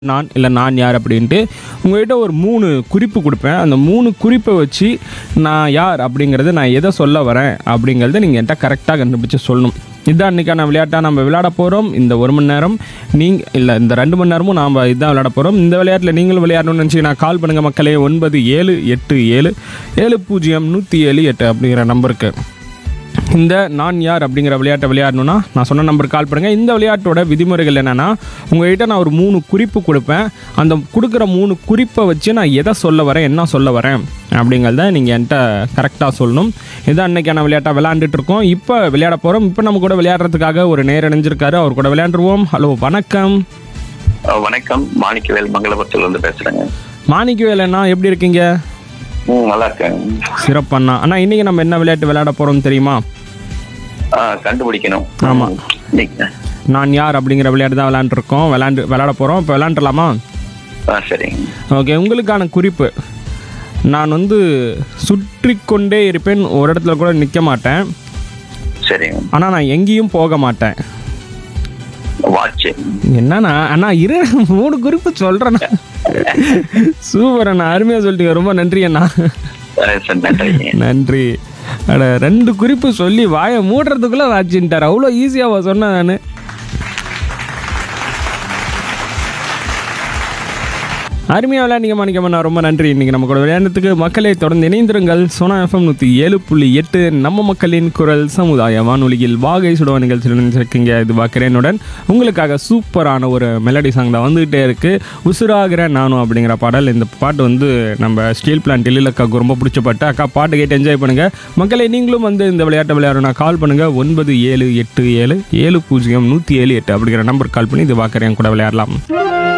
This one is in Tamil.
நான் இல்லை நான் யார் அப்படின்ட்டு உங்கள்கிட்ட ஒரு மூணு குறிப்பு கொடுப்பேன் அந்த மூணு குறிப்பை வச்சு நான் யார் அப்படிங்கிறத நான் எதை சொல்ல வரேன் அப்படிங்கிறத நீங்கள் என்கிட்ட கரெக்டாக கண்டுபிடிச்சு சொல்லணும் இதுதான் இன்றைக்கான விளையாட்டாக நம்ம விளையாட போகிறோம் இந்த ஒரு மணி நேரம் நீங்கள் இல்லை இந்த ரெண்டு மணி நேரமும் நாம் இதுதான் விளையாட போகிறோம் இந்த விளையாட்டில் நீங்களும் விளையாடணும்னு நினச்சிங்கன்னா கால் பண்ணுங்கள் மக்களே ஒன்பது ஏழு எட்டு ஏழு ஏழு பூஜ்ஜியம் நூற்றி ஏழு எட்டு அப்படிங்கிற நம்பருக்கு இந்த நான் யார் அப்படிங்கிற விளையாட்டை விளையாடணும்னா நான் சொன்ன நம்பருக்கு கால் பண்ணுங்கள் இந்த விளையாட்டோட விதிமுறைகள் என்னென்னா உங்கள்கிட்ட நான் ஒரு மூணு குறிப்பு கொடுப்பேன் அந்த கொடுக்குற மூணு குறிப்பை வச்சு நான் எதை சொல்ல வரேன் என்ன சொல்ல வரேன் அப்படிங்கிறத நீங்கள் என்கிட்ட கரெக்டாக சொல்லணும் இதான் அன்னைக்கான விளையாட்டாக விளையாண்டுட்டு இருக்கோம் இப்போ விளையாட போகிறோம் இப்போ நம்ம கூட விளையாடுறதுக்காக ஒரு நேர் இணைஞ்சிருக்காரு அவர் கூட விளையாண்டுருவோம் ஹலோ வணக்கம் அஹ் வணக்கம் மாணிக்கவேல் மங்களபுரத்துல இருந்து பேசுறேங்க மாணிக்கவேல் அண்ணா எப்படி இருக்கீங்க ம் நல்லா இருக்கேன் சிறப்பண்ணா அண்ணா இன்றைக்கி நம்ம என்ன விளையாட்டு விளையாட போகிறோம் தெரியுமா ஆ, கண்டுபிடிக்கணும் ஆமா. நீங்க- நான் யார் அப்படிங்கிற விளையாட்டு தான் விளையாண்டுருக்கோம் விளையாண்டு விளையாட போகிறோம் இப்போ விளையாண்டுலாமா ஆ சரிங்க ஓகே உங்களுக்கான குறிப்பு நான் வந்து சுற்றி கொண்டே இருப்பேன் ஒரு இடத்துல கூட நிற்க மாட்டேன் சரிங்க ஆனால் நான் எங்கேயும் போக மாட்டேன் வாட்ச் என்னண்ணா அண்ணா இரு மூணு குறிப்பு சொல்கிறேண்ணா சூப்பர் அண்ணா அருமையாக சொல்லிட்டீங்க ரொம்ப நன்றி அண்ணா சார் நன்றிங்க நன்றி அட ரெண்டு குறிப்பு சொல்லி வாயை மூடுறதுக்குள்ளே வாச்சின்ட்டார் அவ்வளோ ஈஸியாக சொன்னேன் நான் அருமையாக விளையாண்டிங்க மாணிக்கம்மண்ணா ரொம்ப நன்றி இன்றைக்கி நம்ம கூட விளையாண்டதுக்கு மக்களை தொடர்ந்து இணைந்திருங்கள் சோனா எஃப்எம் நூற்றி ஏழு புள்ளி எட்டு நம்ம மக்களின் குரல் சமுதாய வானொலியில் வாகை சுடுவ நிகழ்ச்சியில் நினைச்சிருக்கீங்க இது பாக்கிறேனுடன் உங்களுக்காக சூப்பரான ஒரு மெலடி சாங் தான் வந்துகிட்டே இருக்குது உசுராகிற நானும் அப்படிங்கிற பாடல் இந்த பாட்டு வந்து நம்ம ஸ்டீல் பிளான் டெல்லியில் அக்காவுக்கு ரொம்ப பிடிச்ச பாட்டு அக்கா பாட்டு கேட்டு என்ஜாய் பண்ணுங்கள் மக்களை நீங்களும் வந்து இந்த விளையாட்டை விளையாடணும் கால் பண்ணுங்கள் ஒன்பது ஏழு எட்டு ஏழு ஏழு பூஜ்ஜியம் நூற்றி ஏழு எட்டு அப்படிங்கிற நம்பர் கால் பண்ணி இது பாக்கிறேன் கூட விளையாடலாம்